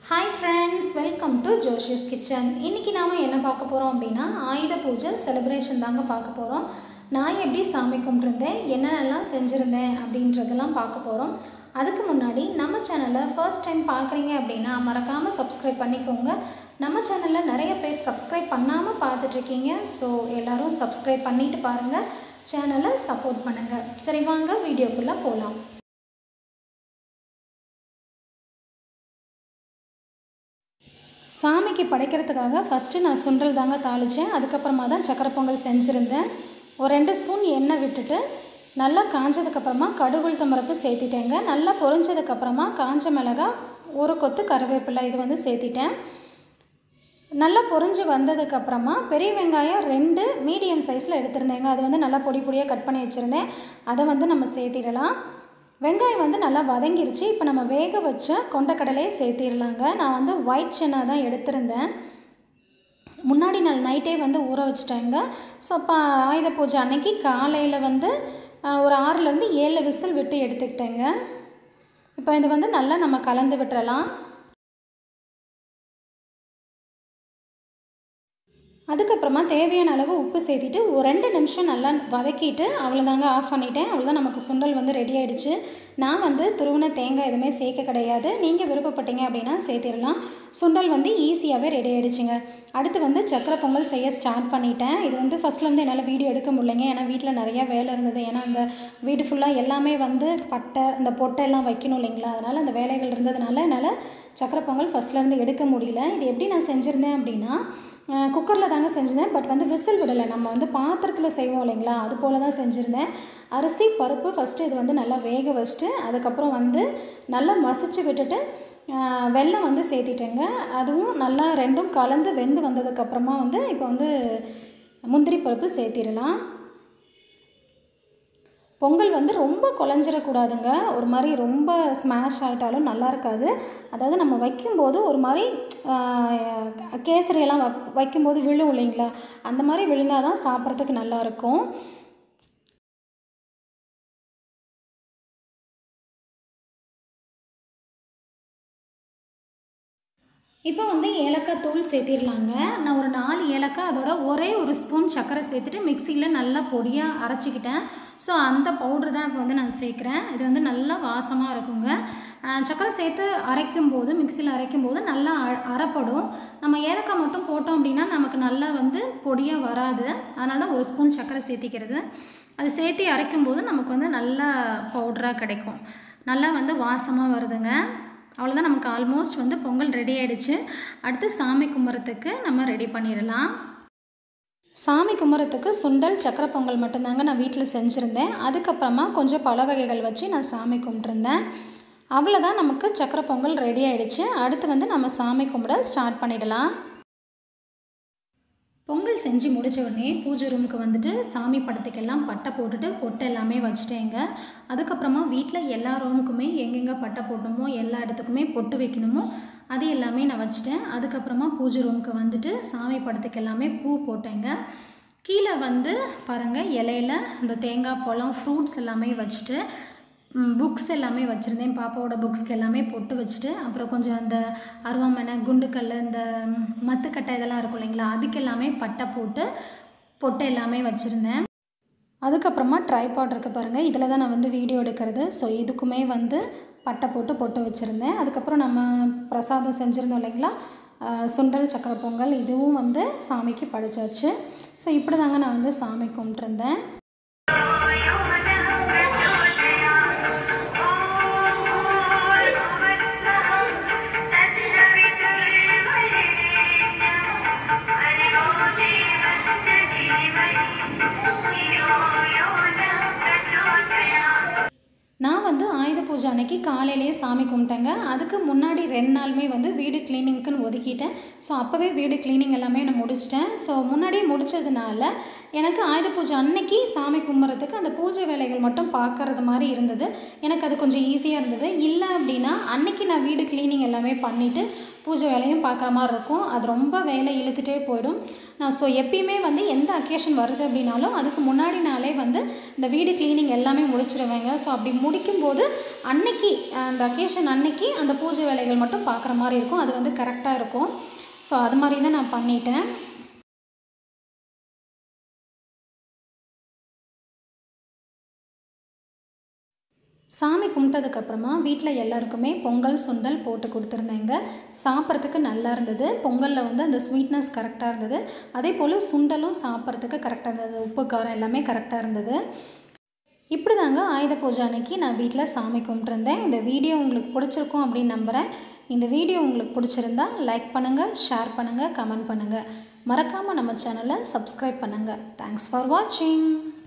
hi friends welcome to Joshiya's kitchen இன்றைக்கி நாம் என்ன பார்க்க போகிறோம் அப்படின்னா ஆயுத பூஜை செலிப்ரேஷன் தாங்க பார்க்க போகிறோம் நான் எப்படி சாமி கும்பிட்ருந்தேன் என்னென்னலாம் செஞ்சுருந்தேன் அப்படின்றதெல்லாம் பார்க்க போகிறோம் அதுக்கு முன்னாடி நம்ம சேனலை ஃபர்ஸ்ட் டைம் பார்க்குறீங்க அப்படின்னா மறக்காமல் சப்ஸ்கிரைப் பண்ணிக்கோங்க நம்ம சேனலில் நிறைய பேர் சப்ஸ்கிரைப் பண்ணாமல் பார்த்துட்ருக்கீங்க ஸோ எல்லோரும் சப்ஸ்கிரைப் பண்ணிட்டு பாருங்கள் சேனலை சப்போர்ட் பண்ணுங்கள் சரி வாங்க வீடியோக்குள்ளே போகலாம் சாமிக்கு படைக்கிறதுக்காக ஃபஸ்ட்டு நான் சுண்டல் தாங்க தாளித்தேன் அதுக்கப்புறமா தான் சக்கரை பொங்கல் செஞ்சுருந்தேன் ஒரு ரெண்டு ஸ்பூன் எண்ணெய் விட்டுட்டு நல்லா காஞ்சதுக்கப்புறமா கடுகுளுத்தம் பருப்பு சேர்த்திட்டேங்க நல்லா பொரிஞ்சதுக்கப்புறமா காஞ்ச மிளகா ஒரு கொத்து கருவேப்பிலை இது வந்து சேர்த்திட்டேன் நல்லா பொரிஞ்சு வந்ததுக்கப்புறமா பெரிய வெங்காயம் ரெண்டு மீடியம் சைஸில் எடுத்திருந்தேங்க அது வந்து நல்லா பொடி பொடியாக கட் பண்ணி வச்சுருந்தேன் அதை வந்து நம்ம சேர்த்திடலாம் வெங்காயம் வந்து நல்லா வதங்கிருச்சு இப்போ நம்ம வேக வச்ச கொண்டக்கடலையை சேர்த்திடலாங்க நான் வந்து ஒயிட் சென்னா தான் எடுத்திருந்தேன் முன்னாடி நாள் நைட்டே வந்து ஊற வச்சுட்டேங்க ஸோ அப்போ ஆயுத பூஜை அன்னைக்கு காலையில் வந்து ஒரு ஆறுலேருந்து ஏழு விசில் விட்டு எடுத்துக்கிட்டேங்க இப்போ இது வந்து நல்லா நம்ம கலந்து விட்டுறலாம் அதுக்கப்புறமா தேவையான அளவு உப்பு சேர்த்திட்டு ஒரு ரெண்டு நிமிஷம் நல்லா வதக்கிட்டு அவ்வளோதாங்க ஆஃப் பண்ணிட்டேன் அவ்வளோதான் நமக்கு சுண்டல் வந்து ரெடி ஆகிடுச்சு நான் வந்து துருவின தேங்காய் எதுவுமே சேர்க்க கிடையாது நீங்கள் விருப்பப்பட்டீங்க அப்படின்னா சேர்த்திடலாம் சுண்டல் வந்து ஈஸியாகவே ரெடி ஆகிடுச்சுங்க அடுத்து வந்து சக்கரை பொங்கல் செய்ய ஸ்டார்ட் பண்ணிட்டேன் இது வந்து ஃபஸ்ட்லேருந்து என்னால் வீடியோ எடுக்க முடியலைங்க ஏன்னா வீட்டில் நிறையா வேலை இருந்தது ஏன்னா அந்த வீடு ஃபுல்லாக எல்லாமே வந்து பட்டை இந்த பொட்டை எல்லாம் வைக்கணும் இல்லைங்களா அதனால் அந்த வேலைகள் இருந்ததுனால என்னால் சக்கரை பொங்கல் ஃபஸ்ட்லேருந்து எடுக்க முடியல இது எப்படி நான் செஞ்சுருந்தேன் அப்படின்னா குக்கரில் தாங்க செஞ்சுருந்தேன் பட் வந்து விசில் விடலை நம்ம வந்து பாத்திரத்தில் செய்வோம் இல்லைங்களா அது போல் தான் செஞ்சுருந்தேன் அரிசி பருப்பு ஃபஸ்ட்டு இது வந்து நல்லா வேக வச்சுட்டு அதுக்கப்புறம் வந்து நல்லா மசிச்சு விட்டுட்டு வெல்லம் வந்து சேர்த்திட்டேங்க அதுவும் நல்லா ரெண்டும் கலந்து வெந்து வந்ததுக்கப்புறமா வந்து இப்போ வந்து முந்திரி பருப்பு சேர்த்திடலாம் பொங்கல் வந்து ரொம்ப குழஞ்சிடக்கூடாதுங்க ஒரு மாதிரி ரொம்ப ஸ்மாஷ் ஆகிட்டாலும் நல்லா இருக்காது அதாவது நம்ம வைக்கும்போது ஒரு மாதிரி கேசரியெல்லாம் வைக்கும்போது விழும் இல்லைங்களா அந்த மாதிரி விழுந்தால் தான் சாப்பிட்றதுக்கு நல்லாயிருக்கும் இப்போ வந்து ஏலக்காய் தூள் சேர்த்திடலாங்க நான் ஒரு நாலு ஏலக்காய் அதோட ஒரே ஒரு ஸ்பூன் சர்க்கரை சேர்த்துட்டு மிக்சியில் நல்லா பொடியாக அரைச்சிக்கிட்டேன் ஸோ அந்த பவுட்ரு தான் இப்போ வந்து நான் சேர்க்குறேன் இது வந்து நல்லா வாசமாக இருக்குங்க சர்க்கரை சேர்த்து அரைக்கும் போது மிக்சியில் அரைக்கும் போது நல்லா அரைப்படும் நம்ம ஏலக்காய் மட்டும் போட்டோம் அப்படின்னா நமக்கு நல்லா வந்து பொடியாக வராது அதனால தான் ஒரு ஸ்பூன் சர்க்கரை சேர்த்திக்கிறது அது சேர்த்து அரைக்கும் போது நமக்கு வந்து நல்லா பவுட்ராக கிடைக்கும் நல்லா வந்து வாசமாக வருதுங்க அவ்வளோதான் நமக்கு ஆல்மோஸ்ட் வந்து பொங்கல் ரெடி ஆகிடுச்சு அடுத்து சாமி கும்புறத்துக்கு நம்ம ரெடி பண்ணிடலாம் சாமி கும்புறத்துக்கு சுண்டல் சக்கரை பொங்கல் மட்டும்தாங்க நான் வீட்டில் செஞ்சுருந்தேன் அதுக்கப்புறமா கொஞ்சம் பல வகைகள் வச்சு நான் சாமி கும்பிட்ருந்தேன் அவ்வளோதான் நமக்கு சக்கரை பொங்கல் ரெடி ஆகிடுச்சு அடுத்து வந்து நம்ம சாமி கும்பிட ஸ்டார்ட் பண்ணிடலாம் பொங்கல் செஞ்சு முடித்த உடனே பூஜை ரூமுக்கு வந்துட்டு சாமி படத்துக்கெல்லாம் பட்டை போட்டுட்டு பொட்டை எல்லாமே வச்சுட்டேங்க அதுக்கப்புறமா வீட்டில் எல்லா ரூமுக்குமே எங்கெங்கே பட்டை போட்டோமோ எல்லா இடத்துக்குமே பொட்டு வைக்கணுமோ அது எல்லாமே நான் வச்சுட்டேன் அதுக்கப்புறமா பூஜை ரூமுக்கு வந்துட்டு சாமி படத்துக்கு எல்லாமே பூ போட்டேங்க கீழே வந்து பாருங்கள் இலையில இந்த தேங்காய் பழம் ஃப்ரூட்ஸ் எல்லாமே வச்சுட்டு புக்ஸ் எல்லாமே வச்சுருந்தேன் பாப்பாவோட புக்ஸ்க்கு எல்லாமே பொட்டு வச்சுட்டு அப்புறம் கொஞ்சம் அந்த அருவாமனை குண்டுக்கல் இந்த மத்துக்கட்டை இதெல்லாம் இருக்கும் இல்லைங்களா அதுக்கு எல்லாமே பட்டை போட்டு பொட்டு எல்லாமே வச்சுருந்தேன் அதுக்கப்புறமா ட்ரைபாட் இருக்குது பாருங்கள் இதில் தான் நான் வந்து வீடியோ எடுக்கிறது ஸோ இதுக்குமே வந்து பட்டை போட்டு பொட்டு வச்சுருந்தேன் அதுக்கப்புறம் நம்ம பிரசாதம் செஞ்சுருந்தோம் இல்லைங்களா சுண்டல் சக்கரை பொங்கல் இதுவும் வந்து சாமிக்கு படைச்சாச்சு ஸோ இப்படி தாங்க நான் வந்து சாமி கும்பிட்ருந்தேன் நான் வந்து ஆயுத பூஜை அன்னைக்கு காலையிலேயே சாமி கும்பிட்டேங்க அதுக்கு முன்னாடி ரெண்டு நாளுமே வந்து வீடு க்ளீனிங்க்குன்னு ஒதுக்கிட்டேன் ஸோ அப்போவே வீடு க்ளீனிங் எல்லாமே நான் முடிச்சிட்டேன் ஸோ முன்னாடியே முடித்ததுனால எனக்கு ஆயுத பூஜை அன்னைக்கு சாமி கும்பிட்றதுக்கு அந்த பூஜை வேலைகள் மட்டும் பார்க்கறது மாதிரி இருந்தது எனக்கு அது கொஞ்சம் ஈஸியாக இருந்தது இல்லை அப்படின்னா அன்னைக்கு நான் வீடு க்ளீனிங் எல்லாமே பண்ணிவிட்டு பூஜை வேலையும் பார்க்குற மாதிரி இருக்கும் அது ரொம்ப வேலை இழுத்துட்டே போயிடும் நான் ஸோ எப்பயுமே வந்து எந்த அக்கேஷன் வருது அப்படின்னாலும் அதுக்கு முன்னாடி நாளே வந்து இந்த வீடு க்ளீனிங் எல்லாமே முடிச்சிருவேங்க ஸோ அப்படி முடிக்கும்போது அன்னைக்கு அந்த அக்கேஷன் அன்னைக்கு அந்த பூஜை வேலைகள் மட்டும் பார்க்குற மாதிரி இருக்கும் அது வந்து கரெக்டாக இருக்கும் ஸோ அது மாதிரி தான் நான் பண்ணிட்டேன் சாமி கும்பிட்டதுக்கப்புறமா வீட்டில் எல்லாருக்குமே பொங்கல் சுண்டல் போட்டு கொடுத்துருந்தேங்க சாப்பிட்றதுக்கு நல்லா இருந்தது பொங்கலில் வந்து அந்த ஸ்வீட்னஸ் கரெக்டாக இருந்தது அதே போல் சுண்டலும் சாப்பிட்றதுக்கு கரெக்டாக இருந்தது உப்பு காரம் எல்லாமே கரெக்டாக இருந்தது இப்படி தாங்க ஆயுத பூஜை அன்னைக்கு நான் வீட்டில் சாமி கும்பிட்ருந்தேன் இந்த வீடியோ உங்களுக்கு பிடிச்சிருக்கும் அப்படின்னு நம்புகிறேன் இந்த வீடியோ உங்களுக்கு பிடிச்சிருந்தா லைக் பண்ணுங்கள் ஷேர் பண்ணுங்கள் கமெண்ட் பண்ணுங்கள் மறக்காமல் நம்ம சேனலை சப்ஸ்கிரைப் பண்ணுங்கள் தேங்க்ஸ் ஃபார் வாட்சிங்